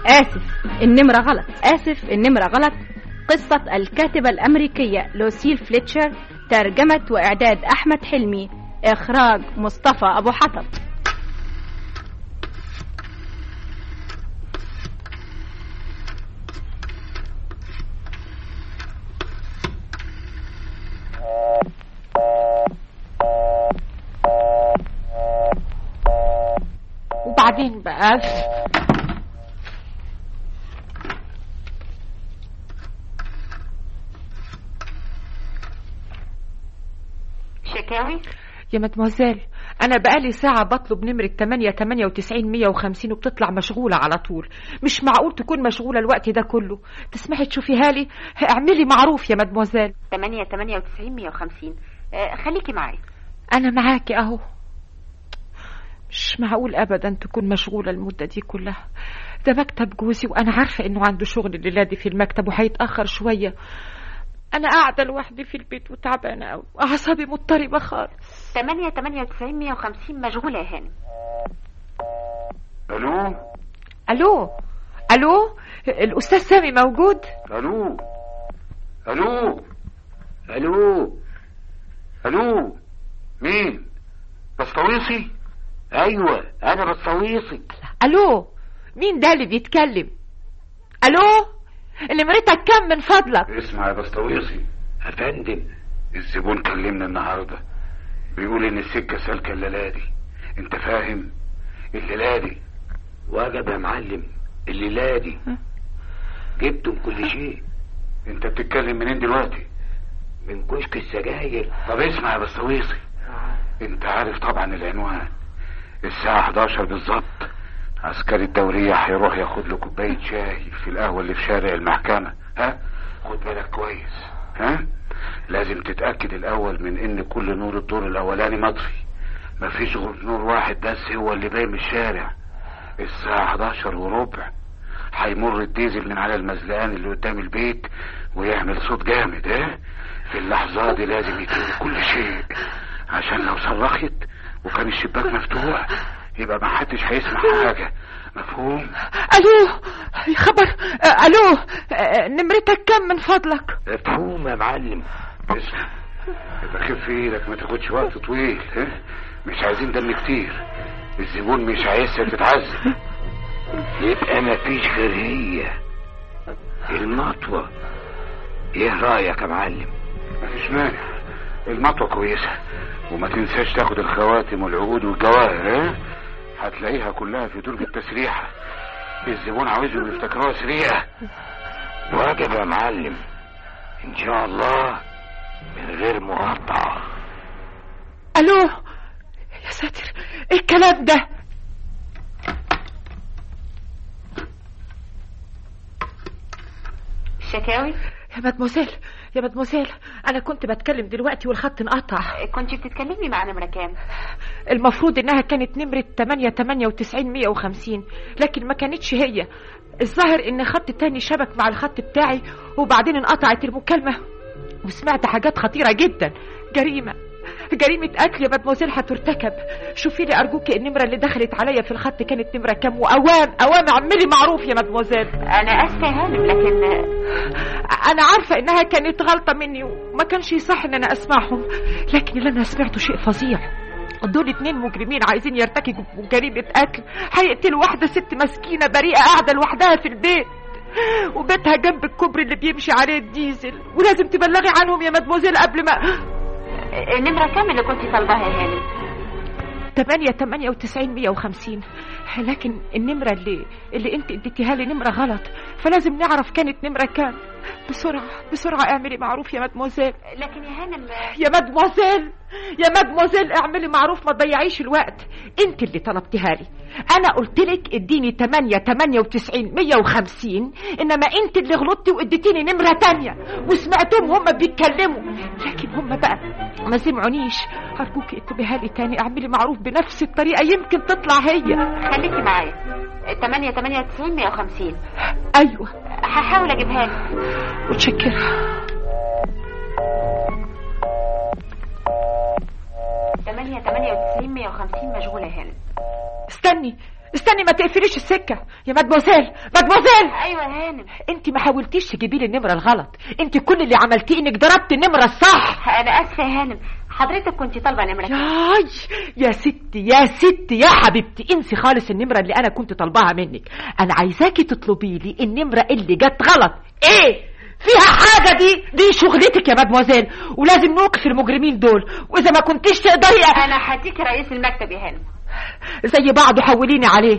آسف النمرة غلط آسف النمرة غلط قصة الكاتبة الأمريكية لوسيل فليتشر ترجمة وإعداد أحمد حلمي إخراج مصطفى أبو حطب وبعدين بقى شكاوي يا مدموزيل انا بقالي ساعة بطلب نمرة 8 98 150 وبتطلع مشغولة على طول مش معقول تكون مشغولة الوقت ده كله تسمحي تشوفيها لي اعملي معروف يا مدموزيل 8 98 150 آه خليكي معايا انا معاكي اهو مش معقول ابدا تكون مشغولة المدة دي كلها ده مكتب جوزي وانا عارفة انه عنده شغل الليلة دي في المكتب وهيتأخر شوية انا قاعدة لوحدي في البيت وتعبانة قوي اعصابي مضطربة خالص 8 98 150 مشغولة يا هانم الو الو الو الاستاذ سامي موجود الو الو الو الو مين بسطويسي ايوه انا بسطويسي الو مين ده اللي بيتكلم الو نمرتك كم من فضلك اسمع يا بسطويسي يا فندم الزبون كلمني النهارده بيقول ان السكه سالكه الليله دي انت فاهم الليله دي وجب يا معلم الليله دي جبتم كل شيء انت بتتكلم منين دلوقتي من كشك السجاير طب اسمع يا بسطويسي انت عارف طبعا العنوان الساعة 11 بالظبط عسكري الدورية هيروح ياخد له كوباية شاي في القهوة اللي في شارع المحكمة ها خد بالك كويس ها لازم تتأكد الأول من إن كل نور الدور الأولاني مطفي مفيش غير نور واحد بس هو اللي باين من الشارع الساعة 11 وربع هيمر الديزل من على المزلقان اللي قدام البيت ويعمل صوت جامد ها في اللحظة دي لازم يطير كل شيء عشان لو صرخت وكان الشباك مفتوح يبقى ما حدش هيسمع حاجة مفهوم الو يا خبر آه، الو آه، نمرتك كم من فضلك مفهوم يا معلم اسمع يبقى خف في ايدك ما تاخدش وقت طويل ها مش عايزين دم كتير الزبون مش عايزها تتعذب يبقى ما فيش غير هي المطوة ايه رأيك يا معلم مفيش مانع المطوة كويسة وما تنساش تاخد الخواتم والعقود والجواهر ها هتلاقيها كلها في درج التسريحة الزبون عاوزهم يفتكروها سريقة واجب يا معلم ان شاء الله من غير مقاطعة الو يا ساتر ايه الكلام ده شكاوي يا مدموزيل يا مدموزيل انا كنت بتكلم دلوقتي والخط انقطع كنت بتتكلمي مع نمرة كام المفروض انها كانت نمرة 8 98 150 لكن ما كانتش هي الظاهر ان خط تاني شبك مع الخط بتاعي وبعدين انقطعت المكالمة وسمعت حاجات خطيرة جدا جريمة جريمة قتل يا مدموزيل هترتكب شوفي لي أرجوكي النمرة اللي دخلت عليا في الخط كانت نمرة كام وأوام أوام اعملي معروف يا مدموزيل أنا آسفة يا هانم لكن أنا عارفة إنها كانت غلطة مني وما كانش يصح إن أنا أسمعهم لكن اللي أنا سمعته شيء فظيع دول اتنين مجرمين عايزين يرتكبوا جريمة قتل هيقتلوا واحدة ست مسكينة بريئة قاعدة لوحدها في البيت وبيتها جنب الكوبري اللي بيمشي عليه الديزل ولازم تبلغي عنهم يا مدموزيل قبل ما النمرة كام اللي كنت طالباها يا هانم 8 98 150 لكن النمرة اللي اللي انت اديتيها لي نمرة غلط فلازم نعرف كانت نمرة كام بسرعة بسرعة اعملي معروف يا مدموزيل لكن يا هانم يا مدموزيل يا مدموزيل اعملي معروف ما تضيعيش الوقت انت اللي طلبتها لي انا قلت لك اديني 8 98 150 انما انت اللي غلطتي واديتيني نمرة تانية وسمعتهم هم بيتكلموا لكن هم بقى ما سمعونيش ارجوك اكتبيها لي تاني اعملي معروف بنفس الطريقة يمكن تطلع هي خليكي معايا 8 98 150 ايوه هحاول اجيبها لك متشكرة 8 98 150 مشغولة يا هانم استني استني ما تقفليش السكه يا مدموزيل مدموزيل ايوه يا هانم انت ما حاولتيش تجيبي لي النمره الغلط انت كل اللي عملتيه انك ضربت النمره الصح انا اسفه يا هانم حضرتك كنت طالبه نمره كام؟ ياي يا ستي يا ستي يا حبيبتي انسي خالص النمره اللي انا كنت طالباها منك انا عايزاكي تطلبي لي النمره اللي جت غلط ايه فيها حاجة دي دي شغلتك يا مدموزيل ولازم نوقف المجرمين دول وإذا ما كنتيش تقدري انا هديك رئيس المكتب يا هانم زي بعض حوليني عليه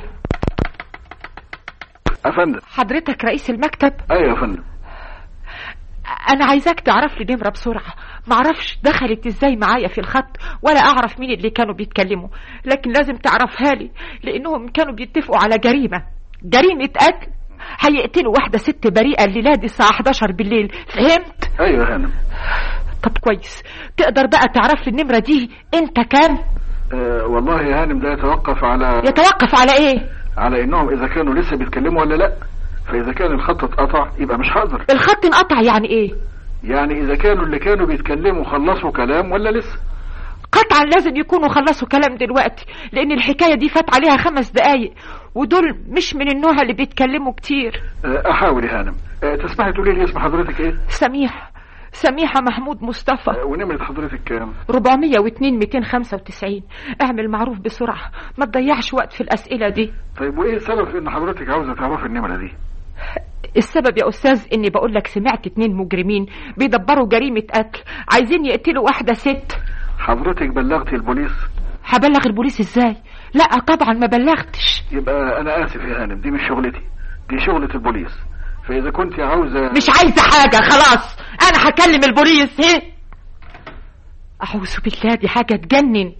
افندم حضرتك رئيس المكتب ايوه يا فندم انا عايزاك تعرف لي نمره بسرعه معرفش دخلت ازاي معايا في الخط ولا اعرف مين اللي كانوا بيتكلموا لكن لازم تعرفها لي لانهم كانوا بيتفقوا على جريمه جريمه قتل هيقتلوا واحده ست بريئه الليله دي الساعه 11 بالليل فهمت ايوه يا هانم طب كويس تقدر بقى تعرف لي النمره دي انت كام أه والله يا هانم ده يتوقف على يتوقف على ايه على انهم اذا كانوا لسه بيتكلموا ولا لا فاذا كان الخط اتقطع يبقى مش هقدر الخط انقطع يعني ايه يعني اذا كانوا اللي كانوا بيتكلموا خلصوا كلام ولا لسه قطعا لازم يكونوا خلصوا كلام دلوقتي لان الحكايه دي فات عليها خمس دقايق ودول مش من النوع اللي بيتكلموا كتير أه احاول يا هانم أه تسمحي تقولي لي اسم حضرتك ايه سميح سميحة محمود مصطفى أه ونمرة حضرتك كام 402 295 اعمل معروف بسرعة ما تضيعش وقت في الأسئلة دي طيب وايه السبب في ان حضرتك عاوزه تعرفي النمرة دي السبب يا أستاذ إني بقول لك سمعت اتنين مجرمين بيدبروا جريمة قتل عايزين يقتلوا واحدة ست حضرتك بلغتي البوليس هبلغ البوليس ازاي لا طبعا ما بلغتش يبقى انا اسف يا هانم دي مش شغلتي دي شغلة البوليس فاذا كنت عاوزة مش عايزة حاجة خلاص أنا هكلم البوليس ايه أعوذ بالله دي حاجة تجنن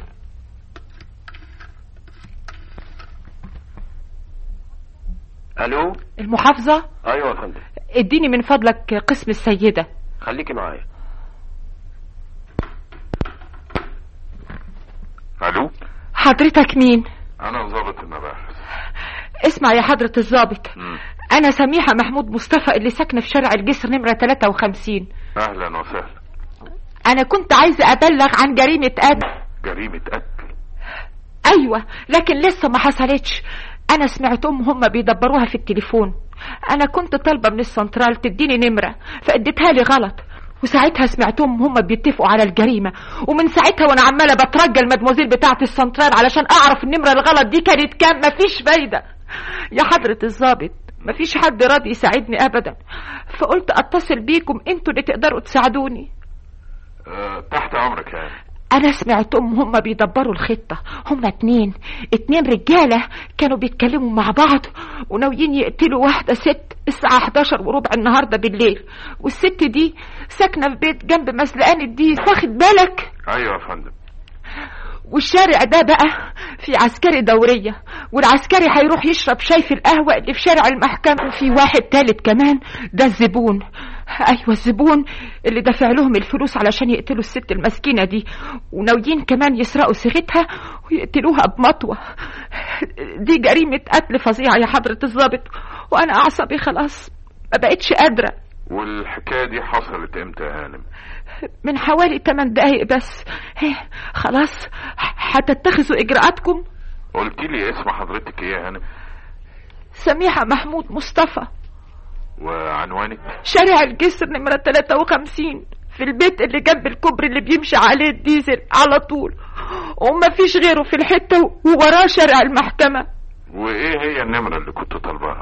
الو المحافظة ايوه يا فندم اديني من فضلك قسم السيدة خليكي معايا الو حضرتك مين انا ضابط المباحث اسمع يا حضرة الضابط مم. أنا سميحة محمود مصطفى اللي ساكنة في شارع الجسر نمرة 53 اهلا وسهلا أنا كنت عايزة أبلغ عن جريمة قتل جريمة قتل أيوة لكن لسه ما حصلتش أنا سمعتهم هم بيدبروها في التليفون أنا كنت طالبة من السنترال تديني نمرة فاديتها لي غلط وساعتها سمعتهم هم بيتفقوا على الجريمة ومن ساعتها وانا عمالة بترجى المدموزيل بتاعة السنترال علشان اعرف النمرة الغلط دي كانت كام مفيش فايدة يا حضرة الضابط مفيش حد راضي يساعدني ابدا فقلت اتصل بيكم انتوا اللي تقدروا تساعدوني أه تحت امرك يعني انا سمعتهم هم بيدبروا الخطة هم اتنين اتنين رجالة كانوا بيتكلموا مع بعض وناويين يقتلوا واحدة ست الساعة 11 وربع النهاردة بالليل والست دي ساكنة في بيت جنب مسلقان الديس واخد بالك ايوه يا فندم والشارع ده بقى في عسكري دورية والعسكري هيروح يشرب شاي في القهوة اللي في شارع المحكمة وفي واحد تالت كمان ده الزبون ايوه الزبون اللي دافع لهم الفلوس علشان يقتلوا الست المسكينة دي وناويين كمان يسرقوا صيغتها ويقتلوها بمطوة دي جريمة قتل فظيعة يا حضرة الضابط وانا اعصابي خلاص ما بقتش قادرة والحكاية دي حصلت امتى يا هانم من حوالي 8 دقايق بس هي خلاص هتتخذوا اجراءاتكم قلت لي اسم حضرتك ايه يا هانم سميحة محمود مصطفى وعنوانك شارع الجسر نمرة 53 في البيت اللي جنب الكوبري اللي بيمشي عليه الديزل على طول وما فيش غيره في الحتة ووراه شارع المحكمة وايه هي النمرة اللي كنت طالباها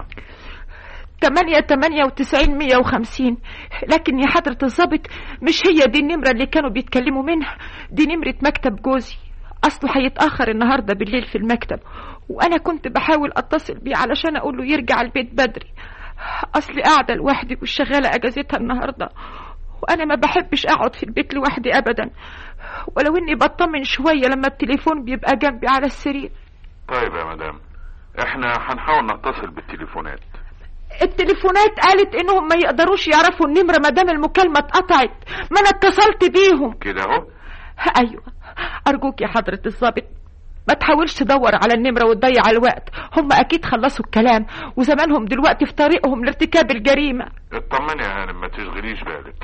8 98 150 لكن يا حضرة الضابط مش هي دي النمرة اللي كانوا بيتكلموا منها دي نمرة مكتب جوزي أصله هيتأخر النهاردة بالليل في المكتب وأنا كنت بحاول أتصل بيه علشان أقول له يرجع البيت بدري أصلي قاعدة لوحدي والشغالة أجازتها النهاردة وأنا ما بحبش أقعد في البيت لوحدي أبدا ولو إني بطمن شوية لما التليفون بيبقى جنبي على السرير طيب يا مدام احنا هنحاول نتصل بالتليفونات التليفونات قالت انهم ما يقدروش يعرفوا النمرة ما دام المكالمة اتقطعت ما انا اتصلت بيهم كده اهو ايوه ارجوك يا حضرة الضابط ما تحاولش تدور على النمرة وتضيع الوقت هم اكيد خلصوا الكلام وزمانهم دلوقتي في طريقهم لارتكاب الجريمة اطمني يا هانم ما تشغليش بالك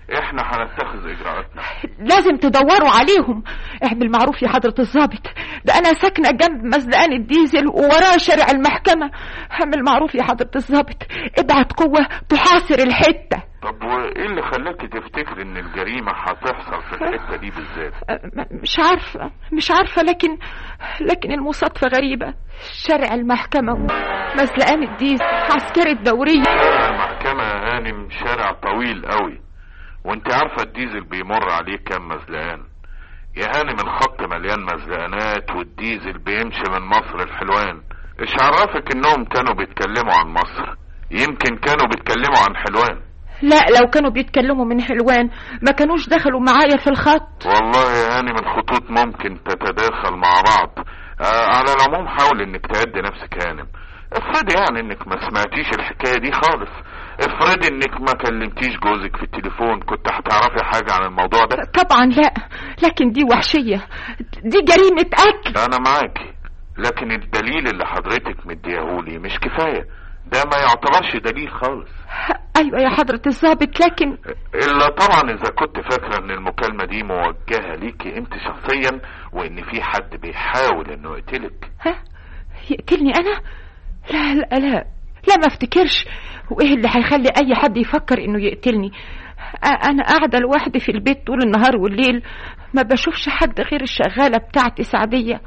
احنا هنتخذ اجراءاتنا لازم تدوروا عليهم اعمل معروف يا حضرة الضابط ده انا ساكنة جنب مزلقان الديزل ووراه شارع المحكمة اعمل معروف يا حضرة الضابط ابعت قوة تحاصر الحتة طب وايه اللي خلاك تفتكر ان الجريمة هتحصل في الحتة دي بالذات أه، م- مش عارفة مش عارفة لكن لكن المصادفة غريبة شارع المحكمة مزلقان الديزل عسكري الدورية شارع المحكمة يا هانم شارع طويل قوي وانت عارفة الديزل بيمر عليه كام مزلقان يا هانم الخط مليان مزلقانات والديزل بيمشي من مصر الحلوان ايش عرفك انهم كانوا بيتكلموا عن مصر يمكن كانوا بيتكلموا عن حلوان لا لو كانوا بيتكلموا من حلوان ما كانوش دخلوا معايا في الخط والله يا هانم الخطوط ممكن تتداخل مع بعض آه على العموم حاول انك تهدي نفسك يا هانم افرضي يعني انك ما سمعتيش الحكاية دي خالص افرضي انك ما كلمتيش جوزك في التليفون كنت هتعرفي حاجة عن الموضوع ده طبعا لا لكن دي وحشية دي جريمة قتل انا معاكي لكن الدليل اللي حضرتك مديهولي مش كفاية ده ما يعتبرش دليل خالص ايوه يا حضرة الضابط لكن الا طبعا اذا كنت فاكرة ان المكالمة دي موجهة ليكي انت شخصيا وان في حد بيحاول انه يقتلك ها يقتلني انا لا لا لا لا ما افتكرش وايه اللي هيخلي اي حد يفكر انه يقتلني أ- انا قاعده لوحدي في البيت طول النهار والليل ما بشوفش حد غير الشغاله بتاعتي سعديه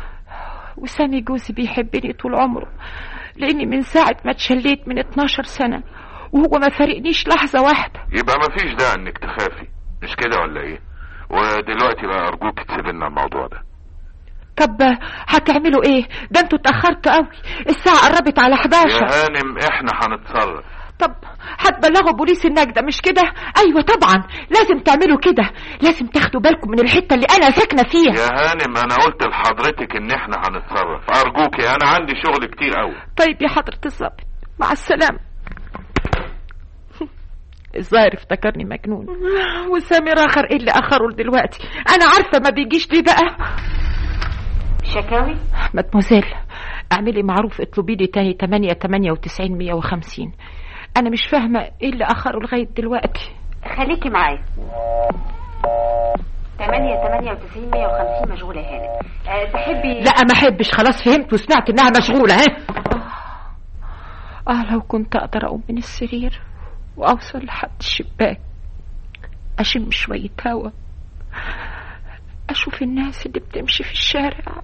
وسامي جوزي بيحبني طول عمره لاني من ساعه ما اتشليت من 12 سنه وهو ما فارقنيش لحظه واحده يبقى ما فيش داعي انك تخافي مش كده ولا ايه ودلوقتي بقى ارجوك تسيب لنا الموضوع ده طب هتعملوا ايه ده انتوا اتاخرتوا قوي الساعه قربت على 11 يا هانم احنا هنتصرف طب هتبلغوا بوليس النجدة مش كده ايوه طبعا لازم تعملوا كده لازم تاخدوا بالكم من الحتة اللي انا ساكنة فيها يا هانم انا قلت لحضرتك ان احنا هنتصرف ارجوكي انا عندي شغل كتير قوي طيب يا حضرة الظابط مع السلامة الظاهر افتكرني مجنون وسامر اخر ايه اللي اخره دلوقتي انا عارفة ما بيجيش ليه بقى شكاوي مدموزيل اعملي معروف اطلبي لي تاني 8 98 150 انا مش فاهمة ايه اللي اخره لغاية دلوقتي خليكي معايا 8 98 150 مشغولة يا هانم أه تحبي لا ما احبش خلاص فهمت وسمعت انها مشغولة ها اه لو كنت اقدر اقوم من السرير واوصل لحد الشباك اشم شوية هوا اشوف الناس اللي بتمشي في الشارع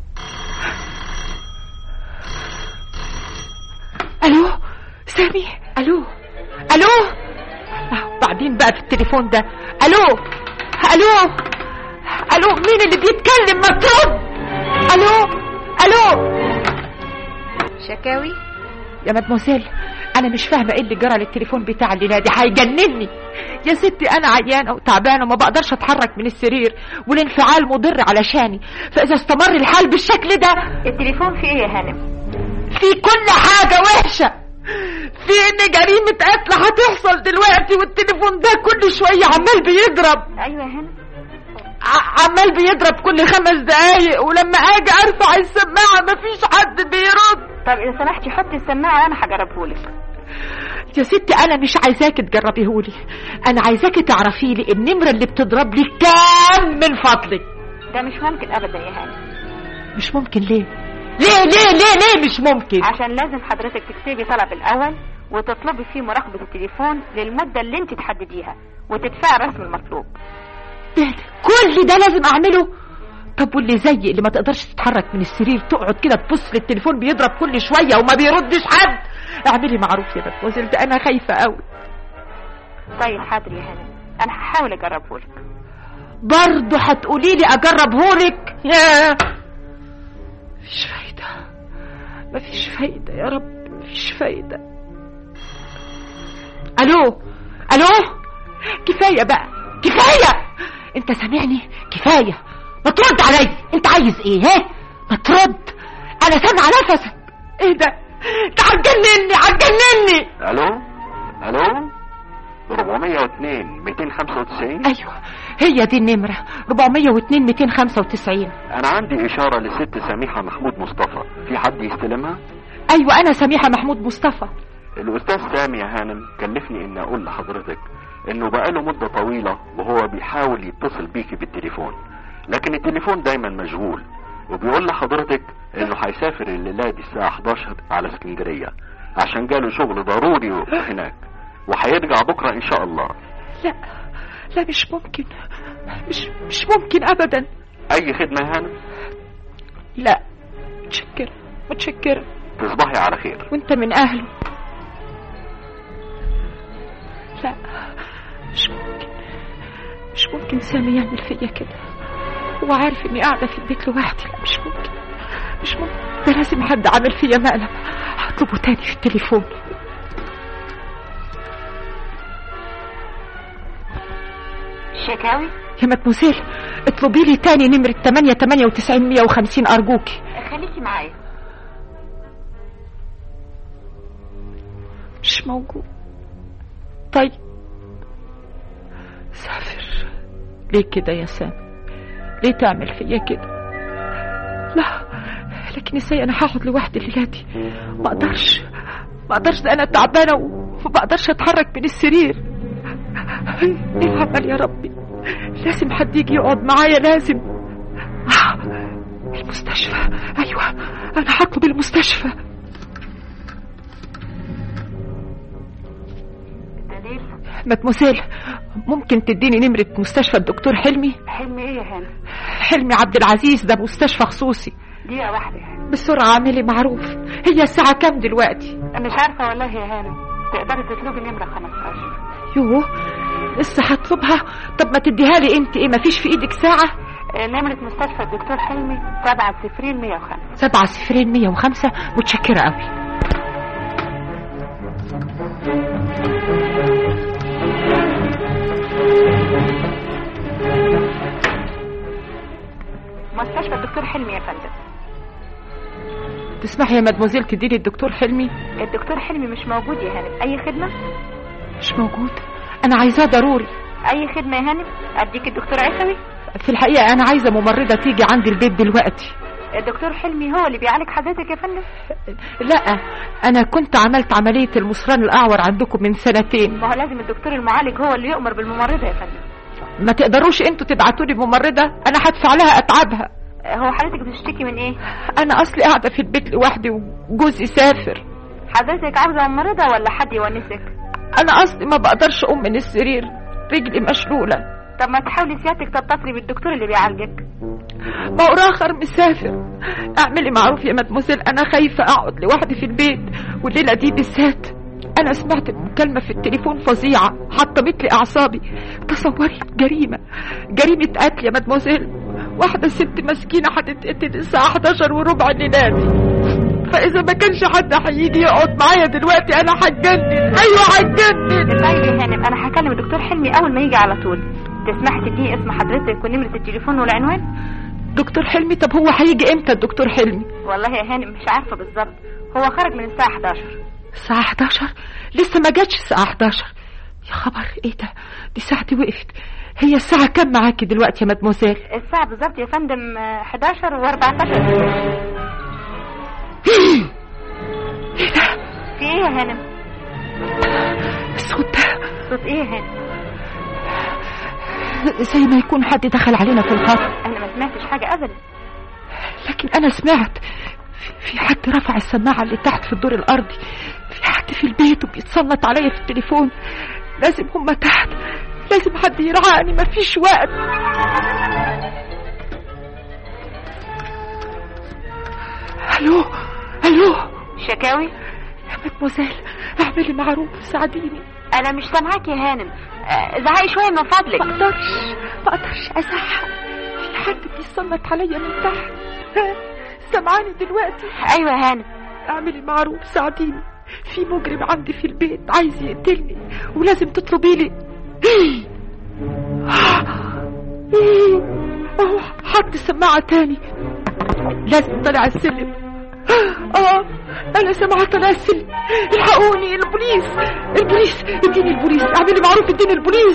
الو سامي الو الو آه، بعدين بقى في التليفون ده الو الو الو مين اللي بيتكلم ما ترد الو الو شكاوي يا مدموزيل انا مش فاهمه ايه اللي جرى للتليفون بتاع الليله دي هيجنني يا ستي انا عيانه وتعبانه وما بقدرش اتحرك من السرير والانفعال مضر علشاني فاذا استمر الحال بالشكل ده التليفون فيه ايه يا هانم في كل حاجه وحشه في ان جريمه قتل هتحصل دلوقتي والتليفون ده كل شويه عمال بيضرب ايوه يا هانم ع- عمال بيضرب كل خمس دقايق ولما اجي ارفع السماعه مفيش حد بيرد طب اذا سمحتي حطي السماعة وانا هجربهولك يا ستي انا مش عايزاكي تجربيهولي انا عايزاكي تعرفي لي النمره اللي بتضرب لي كام من فضلك ده مش ممكن ابدا يا هانم مش ممكن ليه ليه ليه ليه ليه مش ممكن عشان لازم حضرتك تكتبي طلب الاول وتطلبي فيه مراقبة التليفون للمدة اللي انت تحدديها وتدفعي الرسم المطلوب ده كل ده لازم اعمله طب واللي زيي اللي ما تقدرش تتحرك من السرير تقعد كده تبص للتليفون بيضرب كل شويه وما بيردش حد اعملي معروف يا مدموزيل ده انا خايفه قوي طيب حاضر يا هانم انا هحاول اجربهولك برضه هتقولي لي اجربهولك يا مفيش فايده مفيش فايده يا رب مفيش فايده الو الو كفايه بقى كفايه انت سامعني كفايه ما ترد عليا انت عايز ايه ها ما ترد انا سامعه نفسك ايه ده انت هتجنني هتجنني الو الو 402 295 ايوه هي دي النمره 402 295 انا عندي اشاره لست سميحه محمود مصطفى في حد يستلمها ايوه انا سميحه محمود مصطفى الاستاذ سامي يا هانم كلفني ان اقول لحضرتك انه بقاله مدة طويلة وهو بيحاول يتصل بيكي بالتليفون لكن التليفون دايما مشغول وبيقول لحضرتك انه هيسافر الليلة دي الساعة 11 على اسكندرية عشان جاله شغل ضروري هناك وهيرجع بكرة ان شاء الله لا لا مش ممكن مش مش ممكن ابدا اي خدمة يا هانم لا متشكرة متشكرة تصبحي على خير وانت من اهله لا مش ممكن مش ممكن سامي يعمل فيا كده هو عارف اني قاعدة في البيت لوحدي لا مش ممكن مش ممكن ده لازم حد عمل فيا مقلب هطلبه تاني في التليفون شكاوي يا مدموزيل اطلبي لي تاني نمرة 8 98 150 أرجوكي خليكي معايا مش موجود طيب سافر ليه كده يا سامي ليه تعمل فيا كده لا لكن ازاي انا هقعد لوحدي الليله دي ما اقدرش ما اقدرش ده انا تعبانه وما بقدرش اتحرك من السرير ايه العمل يا ربي لازم حد يجي يقعد معايا لازم آه، المستشفى ايوه انا هطلب المستشفى دليل مدموزيل ممكن تديني نمرة مستشفى الدكتور حلمي حلمي ايه يا هانم حلمي عبد العزيز ده مستشفى خصوصي دقيقة واحدة يا هانم بسرعة اعملي معروف هي الساعة كام دلوقتي مش عارفة والله يا هانم تقدري تطلبي نمرة 15 يوه لسه هطلبها طب ما تديها لي انت ايه مفيش في ايدك ساعة آه، نمرة مستشفى الدكتور حلمي 7 صفرين 105 سبعة صفرين مية وخمسة متشكرة قوي مستشفى الدكتور حلمي يا فندم تسمحي يا مدموزيل تديني الدكتور حلمي الدكتور حلمي مش موجود يا هانم اي خدمة مش موجود انا عايزاه ضروري اي خدمة يا هانم اديك الدكتور عيسوي في الحقيقة انا عايزة ممرضة تيجي عندي البيت دلوقتي الدكتور حلمي هو اللي بيعالج حضرتك يا فندم لا انا كنت عملت عملية المصران الاعور عندكم من سنتين ما هو لازم الدكتور المعالج هو اللي يؤمر بالممرضة يا فندم ما تقدروش انتوا تبعتوا لي ممرضة انا هدفع لها اتعبها آه، هو حضرتك بتشتكي من ايه انا اصلي قاعدة في البيت لوحدي وجوزي سافر حضرتك عاوزة ممرضة ولا حد يونسك انا اصلي ما بقدرش اقوم من السرير رجلي مشلولة طب ما تحاولي سيادتك تتصلي بالدكتور اللي بيعالجك ما هو راخر مسافر اعملي معروف يا مدموزيل انا خايفة اقعد لوحدي في البيت والليلة دي بالذات انا سمعت مكالمة في التليفون فظيعة حطمت لي اعصابي تصوري جريمة جريمة قتل يا مدموزيل واحدة ست مسكينة هتتقتل الساعة 11 وربع الليلة دي فاذا ما كانش حد هيجي يقعد معايا دلوقتي انا هتجنن ايوه هتجنن طيب يا هانم انا هكلم الدكتور حلمي اول ما يجي على طول تسمحي تديني اسم حضرتك ونمرة التليفون والعنوان دكتور حلمي طب هو هيجي امتى الدكتور حلمي والله يا هانم مش عارفة بالظبط هو خرج من الساعة 11 الساعة 11 لسه ما جاتش الساعة 11 يا خبر ايه ده دي ساعتي وقفت هي الساعة كام معاكي دلوقتي يا مدموزيل الساعة بالظبط يا فندم آه، 11 و14 ايه ده في ايه يا هانم الصوت ده صوت ايه يا هانم زي ما يكون حد دخل علينا في الخط انا ما سمعتش حاجة ابدا لكن انا سمعت في- في حد رفع السماعة اللي تحت في الدور الارضي في حد في البيت وبيتصنت عليا في التليفون لازم هما تحت لازم حد يرعاني مفيش وقت الو الو شكاوي يا مدموزيل اعملي معروف ساعديني انا مش سامعاك يا هانم آه، زعقي شوية من فضلك ما اقدرش ما اقدرش ازعق في حد بيصنت عليا من تحت ها، سامعاني دلوقتي ايوه يا هانم اعملي معروف ساعديني في مجرم عندي في البيت عايز يقتلني ولازم تطلبي لي اهو حط السماعة تاني لازم طلع السلم اه انا سامعة طلع السلم الحقوني البوليس البوليس اديني البوليس اعملي معروف اديني البوليس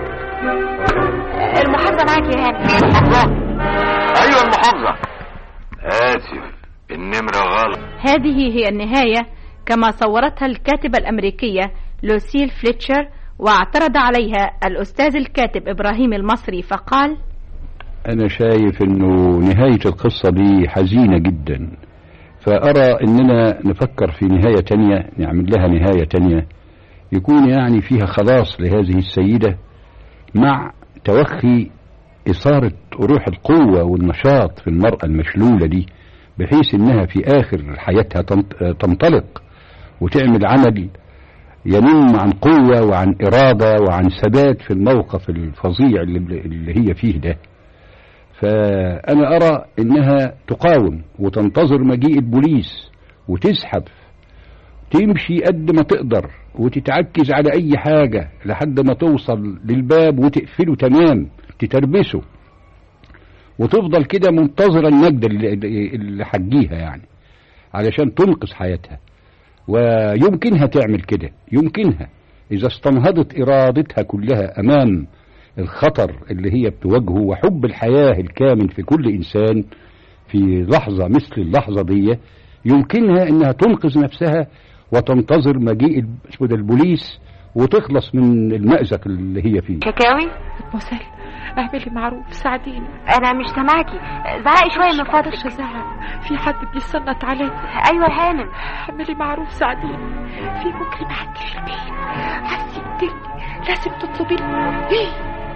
المحافظة معاك يا هانم ايوه المحافظة اسف النمرة غلط هذه هي النهاية كما صورتها الكاتبة الأمريكية لوسيل فليتشر واعترض عليها الأستاذ الكاتب إبراهيم المصري فقال أنا شايف إنه نهاية القصة دي حزينة جدا فأرى إننا نفكر في نهاية تانية نعمل لها نهاية تانية يكون يعني فيها خلاص لهذه السيدة مع توخي إثارة روح القوة والنشاط في المرأة المشلولة دي بحيث إنها في آخر حياتها تنط- تنطلق وتعمل عمل ينم عن قوة وعن إرادة وعن ثبات في الموقف الفظيع اللي, اللي هي فيه ده فأنا أرى إنها تقاوم وتنتظر مجيء البوليس وتزحف تمشي قد ما تقدر وتتعكز على أي حاجة لحد ما توصل للباب وتقفله تمام تتربسه وتفضل كده منتظرة النجدة اللي, اللي حجيها يعني علشان تنقذ حياتها ويمكنها تعمل كده يمكنها إذا استنهضت إرادتها كلها أمام الخطر اللي هي بتواجهه وحب الحياة الكامن في كل إنسان في لحظة مثل اللحظة دي يمكنها إنها تنقذ نفسها وتنتظر مجيء ال- اسمه ده البوليس وتخلص من المأزق اللي هي فيه كاكاوي مسال اعملي معروف ساعديني انا مش سامعاكي زعقي شويه من مقدرش فضلك ازعق في حد بيصنت عليا ايوه يا هانم اعملي معروف ساعديني في مجرم عندي في البيت عايز يقتلني لازم تطلبي لي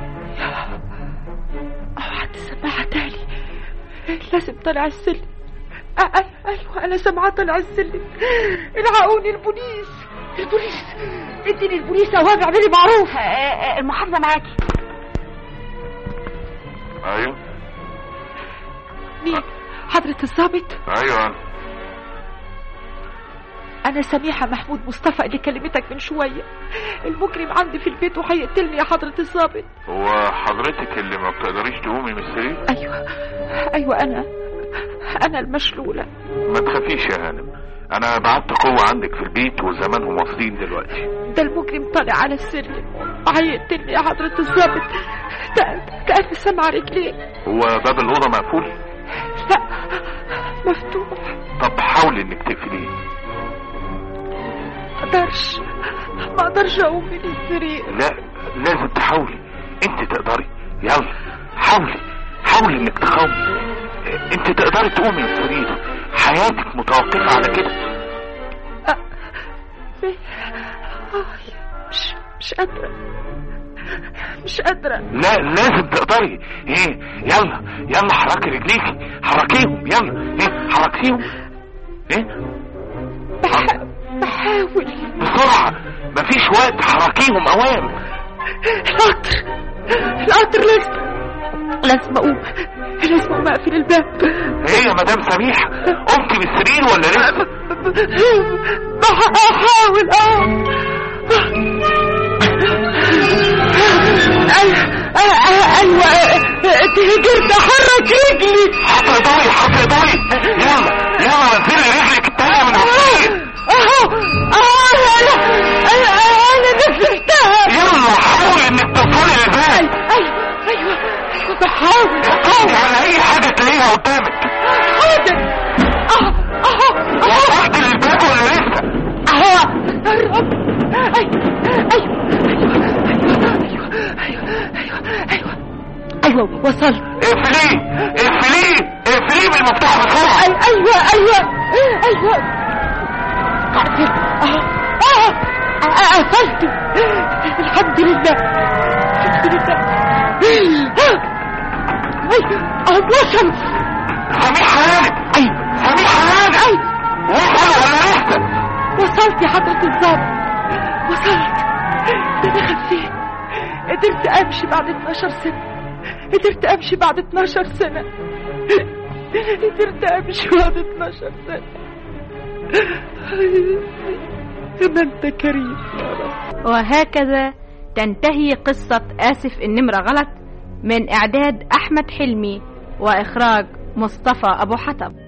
او حد سماعة تالي لازم طلع السلم أ- أ- ايوه انا سامعاه طلع السلم الحقوني البوليس البوليس اديني البوليس اوامر اعملي معروف آه، آه، المحافظه معاكي ايوه مين حضرة الضابط ايوه أنا سميحة محمود مصطفى اللي كلمتك من شوية المجرم عندي في البيت وهيقتلني يا حضرة الضابط هو حضرتك اللي ما بتقدريش تقومي من السرير أيوة أيوة أنا أنا المشلولة ما تخافيش يا هانم انا بعت قوة عندك في البيت وزمانهم واصلين دلوقتي ده المجرم طالع على السلم وهيقتلني يا حضرة الضابط ده كأني سامعة رجليه هو باب الأوضة مقفول لا مفتوح طب حاولي انك تقفليه ما اقدرش ما اقدرش اقوم من السرير لا لازم تحاولي انت تقدري يلا حاولي حاولي انك تقاومي انت تقدري تقومي من السرير حياتك متوقفة على كده آي، مش مش قادرة مش قادرة لا لازم تقدري ايه يلا يلا حركي رجليكي حركيهم يلا ايه حركيهم ايه بحاول بحاول بسرعة مفيش وقت حركيهم اوام القطر القطر لازم لازم اقوم لازم اقوم اقفل الباب ايه يا مدام سميحة قمتي من السرير ولا لسه بحاول اه ايوه تهجرت احرك رجلي هتقدري هتقدري يلا يلا نزلي رجلك التانية من السرير اهو اهو انا انا انا نزلتها يلا حاولي انك توصلي للباب ايوه ايوه ايوه بحاول اقومي على اي حاجة تلاقيها قدامك حاضر اهو اهو اهو وصلت للباب ولا لسه اهو قرب ايوه ايوه ايوه ايوه ايوه ايوه ايوه وصلت اقفليه اقفليه اقفليه بالمفتاح بسرعة أي ايوه ايوه ايوه قفلت اهو اهو قفلت الحمد لله الحمد لله اهو وصل سميحة هانم ايوه سميحة هانم ايوه وصل ولا لسه وصلت يا حضرة الضابط وصلت ده انا خفيت قدرت امشي بعد 12 سنة قدرت امشي بعد 12 سنة قدرت امشي بعد 12 سنة ما انت كريم يا رب وهكذا تنتهي قصة آسف النمرة غلط من إعداد أحمد حلمي وإخراج مصطفى أبو حطب